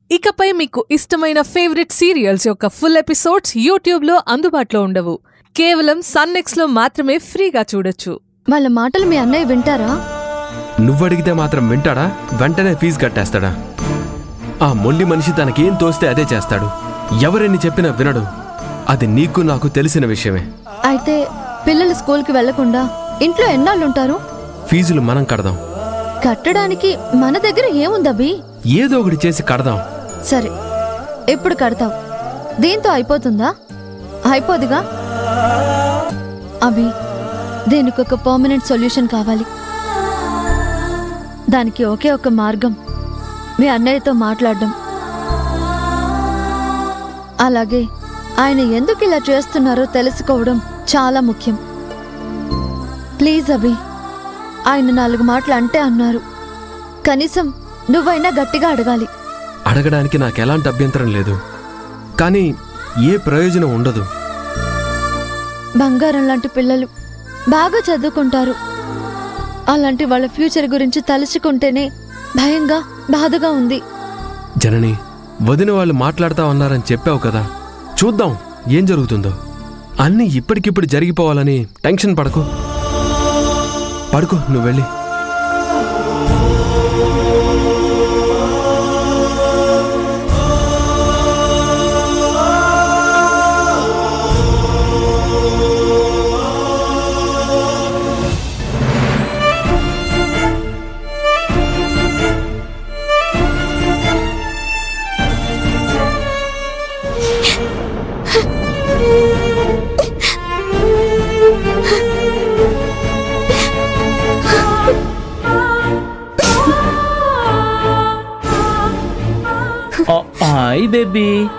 ఇకపై మీకు ఇష్టమైన ఫేవరెట్ సీరియల్స్ యొక్క ఫుల్ ఎపిసోడ్స్ యూట్యూబ్లో అందుబాటులో ఉండవు కేవలం సన్నెక్స్లో మాత్రమే ఫ్రీగా చూడొచ్చు వాళ్ళ మాటలు మీ అన్నయ్య వింటారా నువ్వడిగితే మాత్రం వింటాడా వెంటనే ఫీజు కట్టేస్తాడా ఆ మొండి మనిషి తనకేం తోస్తే అదే చేస్తాడు ఎవరెన్ని చెప్పినా వినడు అది నీకు నాకు తెలిసిన విషయమే అయితే పిల్లలు స్కూల్కి వెళ్లకుండా ఇంట్లో ఎన్నాళ్ళుంటారు ఫీజులు మనం కడదాం కట్టడానికి మన దగ్గర ఏముందబ్బి ఏదో ఒకటి చేసి కడదాం సరే ఎప్పుడు కడతావు దీంతో అయిపోతుందా అయిపోదుగా అభి దీనికి ఒక పర్మనెంట్ సొల్యూషన్ కావాలి దానికి ఒకే ఒక మార్గం మీ అన్నయ్యతో మాట్లాడడం అలాగే ఆయన ఎందుకు ఇలా చేస్తున్నారో తెలుసుకోవడం చాలా ముఖ్యం ప్లీజ్ అభి ఆయన నాలుగు మాటలు అంటే అన్నారు కనీసం నువ్వైనా గట్టిగా అడగాలి అడగడానికి నాకు ఎలాంటి అభ్యంతరం లేదు కానీ ఏ ప్రయోజనం ఉండదు బంగారం లాంటి పిల్లలు బాగా చదువుకుంటారు అలాంటి వాళ్ళ ఫ్యూచర్ గురించి తలుచుకుంటేనే భయంగా బాధగా ఉంది జనని వదిన వాళ్ళు మాట్లాడుతా ఉన్నారని చెప్పావు కదా చూద్దాం ఏం జరుగుతుందో అన్నీ ఇప్పటికిప్పుడు జరిగిపోవాలని టెన్షన్ పడకు పడుకో నువ్వు వెళ్ళి హాయ్ బేబీ